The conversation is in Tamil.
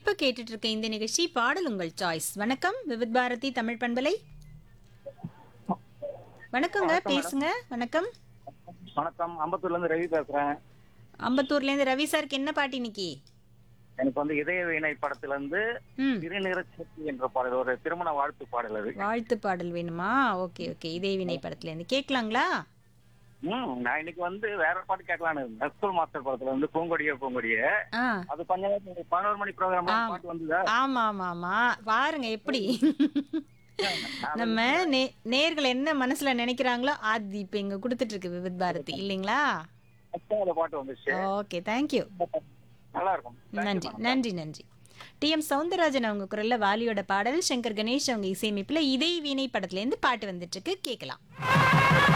இப்ப கேட்டுட்டு இருக்க இந்த நிகழ்ச்சி பாடல் உங்கள் சாய்ஸ் வணக்கம் விவித் பாரதி தமிழ் பண்பலை வணக்கங்க பேசுங்க வணக்கம் வணக்கம் அம்பத்தூர்ல இருந்து ரவி பேசுறேன் அம்பத்தூர்ல இருந்து ரவி சாருக்கு என்ன பாட்டு இன்னைக்கு எனக்கு வந்து இதய வீணை படத்துல இருந்து ம் திருநிறச்செட்டி என்ற பாடல் ஒரு திருமண வாழ்த்து பாடல் அது வாழ்த்து பாடல் வேணுமா ஓகே ஓகே இதே வினை படத்துல இருந்து கேட்கலாங்களா ம் நான் இன்னைக்கு வந்து வேற பாட்டு கேட்கலான்னு இருந்தேன் ஸ்கூல் மாஸ்டர் படத்துல வந்து பூங்கொடியே பூங்கொடியே ஆ அது கொஞ்ச நேரம் பதினோரு மணி ப்ரோக்ராம் ஆம். பாட்டு வந்ததா ஆமா ஆமா ஆமா பாருங்க எப்படி நம்ம நே நேர்கள் என்ன மனசுல நினைக்கிறாங்களோ அது இப்ப இங்க கொடுத்துட்டு இருக்கு விவித் பாரதி இல்லைங்களா அந்த பாட்டு வந்துச்சு ஓகே தேங்க்யூ நல்லா இருக்கும் நன்றி நன்றி நன்றி டி எம் சவுந்தரராஜன் அவங்க குரல்ல வாலியோட பாடல் சங்கர் கணேஷ் அவங்க இசையமைப்புல இதே வீணை படத்துல இருந்து பாட்டு வந்துட்டு இருக்கு கேட்கலாம்